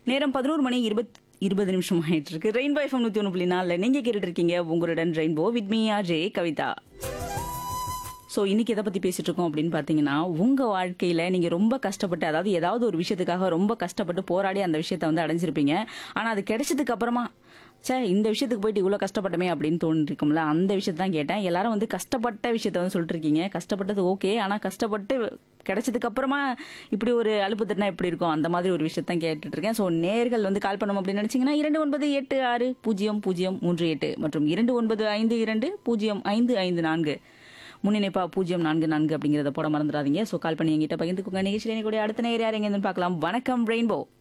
நேரம் பதினோரு மணி இருபத் இருபது நிமிஷம் ஆயிட்டு இருக்கு ரெயின்போ எஃப்எம் நூத்தி ஒன்று புள்ளி நாலில் நீங்க கேட்டுட்டு இருக்கீங்க உங்களுடன் rainbow with me J Kavitha so இன்னைக்கு எதை பத்தி பேசிட்டு இருக்கோம் அப்படின்னு பாத்தீங்கன்னா உங்க வாழ்க்கையில நீங்க ரொம்ப கஷ்டப்பட்டு அதாவது ஏதாவது ஒரு விஷயத்துக்காக ரொம்ப கஷ்டப்பட்டு போராடி அந்த விஷயத்த வந்து அடைஞ்சிருப்பீங்க ஆனா அது கிடைச்சதுக்கு அப்புறமா சே இந்த விஷயத்துக்கு போயிட்டு இவ்வளோ கஷ்டப்பட்டமே அப்படின்னு தோணிருக்கும்ல அந்த விஷயத்தை தான் கேட்டேன் எல்லாரும் வந்து கஷ்டப்பட்ட விஷயத்த வந்து சொல்லிட்டு இருக்கீங்க கஷ்டப்பட்டது ஓகே ஆனா கஷ்டப்பட்டு கிடைச்சதுக்கு அப்புறமா இப்படி ஒரு அலுப்பு தட்டினா எப்படி இருக்கும் அந்த மாதிரி ஒரு விஷயத்தான் கேட்டுட்டு இருக்கேன் ஸோ நேர்கள் வந்து கால் பண்ணணும் அப்படின்னு நினைச்சீங்கன்னா இரண்டு ஒன்பது எட்டு ஆறு பூஜ்ஜியம் பூஜ்ஜியம் மூன்று எட்டு மற்றும் இரண்டு ஒன்பது ஐந்து இரண்டு பூஜ்ஜியம் ஐந்து ஐந்து நான்கு முன்னிணைப்பா பூஜ்ஜியம் நான்கு நான்கு அப்படிங்கிறத போட மறந்துடாதீங்க ஸோ கால் பண்ணி எங்கிட்ட பகிர்ந்துக்கோங்க நிகழ்ச்சியில் கூட அடுத்த நேரம் யார் எங்கேருந்து பார்க்கலாம் வணக்கம் ரெயின்போ